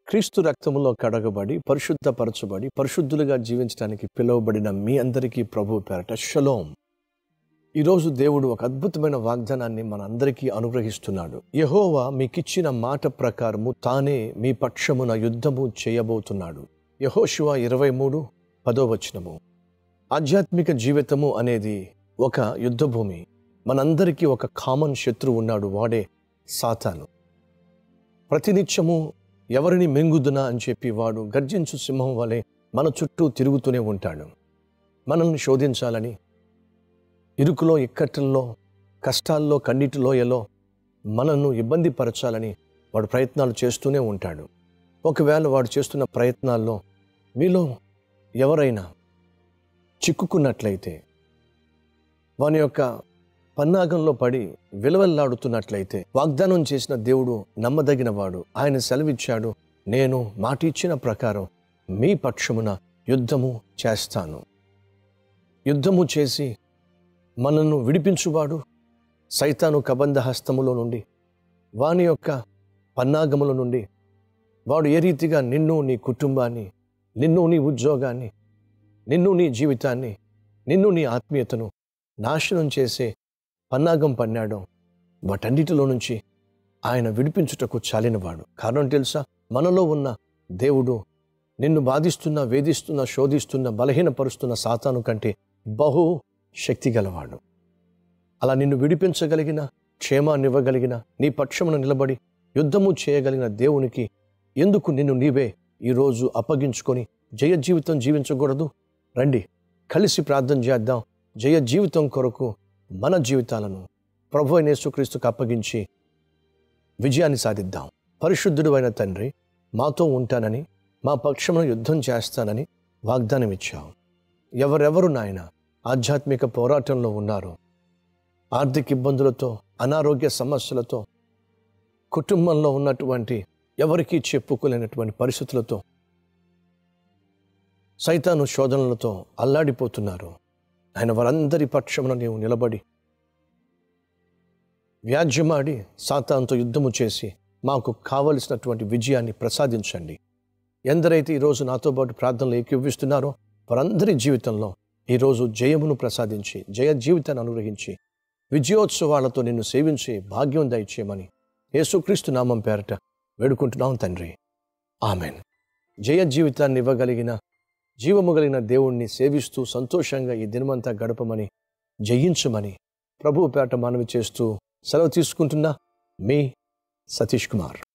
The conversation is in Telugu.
క్రీస్తు రక్తములో కడగబడి పరిశుద్ధపరచబడి పరిశుద్ధులుగా జీవించడానికి పిలువబడిన మీ అందరికీ ప్రభు పేరట షలోం ఈరోజు దేవుడు ఒక అద్భుతమైన వాగ్దానాన్ని మన అందరికీ అనుగ్రహిస్తున్నాడు యహోవా మీకిచ్చిన మాట ప్రకారము తానే మీ పక్షమున యుద్ధము చేయబోతున్నాడు యహోశివ ఇరవై మూడు పదో వచనము ఆధ్యాత్మిక జీవితము అనేది ఒక యుద్ధభూమి మనందరికీ ఒక కామన్ శత్రువు ఉన్నాడు వాడే సాతాను ప్రతినిత్యము ఎవరిని మెంగుదునా అని చెప్పి వాడు గర్జించు సింహం వలె మన చుట్టూ తిరుగుతూనే ఉంటాడు మనల్ని శోధించాలని ఇరుకులో ఇక్కట్లలో కష్టాల్లో కన్నీటి లోయలో మనల్ని ఇబ్బంది పరచాలని వాడు ప్రయత్నాలు చేస్తూనే ఉంటాడు ఒకవేళ వాడు చేస్తున్న ప్రయత్నాల్లో మీలో ఎవరైనా చిక్కుకున్నట్లయితే వాని యొక్క పన్నాగంలో పడి విలవల్లాడుతున్నట్లయితే వాగ్దానం చేసిన దేవుడు నమ్మదగినవాడు ఆయన సెలవిచ్చాడు నేను మాట ఇచ్చిన ప్రకారం మీ పక్షమున యుద్ధము చేస్తాను యుద్ధము చేసి మనల్ని విడిపించువాడు సైతాను కబంధ హస్తములో నుండి వాని యొక్క పన్నాగముల నుండి వాడు ఏ రీతిగా నిన్ను నీ కుటుంబాన్ని నిన్ను నీ ఉద్యోగాన్ని నిన్ను నీ జీవితాన్ని నిన్ను నీ ఆత్మీయతను నాశనం చేసే పన్నాగం పన్నాడో వాటన్నిటిలో నుంచి ఆయన విడిపించుటకు చాలినవాడు కారణం తెలుసా మనలో ఉన్న దేవుడు నిన్ను బాధిస్తున్న వేధిస్తున్న శోధిస్తున్న బలహీనపరుస్తున్న సాతాను కంటే బహు శక్తి గలవాడు అలా నిన్ను విడిపించగలిగిన క్షేమాన్ని ఇవ్వగలిగిన నీ పక్షమున నిలబడి యుద్ధము చేయగలిగిన దేవునికి ఎందుకు నిన్ను నీవే ఈరోజు అప్పగించుకొని జయ జీవితం జీవించకూడదు రండి కలిసి ప్రార్థన చేద్దాం జయ జీవితం కొరకు మన జీవితాలను ప్రభు అయిన యేసుక్రీస్తుకు అప్పగించి విజయాన్ని సాధిద్దాం పరిశుద్ధుడు అయిన తండ్రి మాతో ఉంటానని మా పక్షమును యుద్ధం చేస్తానని వాగ్దానం ఇచ్చావు ఎవరెవరు నాయన ఆధ్యాత్మిక పోరాటంలో ఉన్నారో ఆర్థిక ఇబ్బందులతో అనారోగ్య సమస్యలతో కుటుంబంలో ఉన్నటువంటి ఎవరికీ చెప్పుకోలేనటువంటి పరిస్థితులతో సైతాను శోధనలతో అల్లాడిపోతున్నారు ఆయన వారందరి పక్షమున నీవు నిలబడి వ్యాజ్యమాడి సాతాంతో యుద్ధము చేసి మాకు కావలసినటువంటి విజయాన్ని ప్రసాదించండి ఎందరైతే ఈరోజు నాతో పాటు ప్రార్థనలు ఏకీవిస్తున్నారో వారందరి జీవితంలో ఈరోజు జయమును ప్రసాదించి జయ జీవితాన్ని అనుగ్రహించి విజయోత్సవాలతో నిన్ను సేవించే భాగ్యం దయచేయమని యేసుక్రీస్తు నామం పేరట వేడుకుంటున్నాం తండ్రి ఆమెన్ జయ జీవితాన్ని ఇవ్వగలిగిన జీవము కలిగిన దేవుణ్ణి సేవిస్తూ సంతోషంగా ఈ దినమంతా గడపమని జయించమని ప్రభువు పేట మనవి చేస్తూ సెలవు తీసుకుంటున్నా మీ సతీష్ కుమార్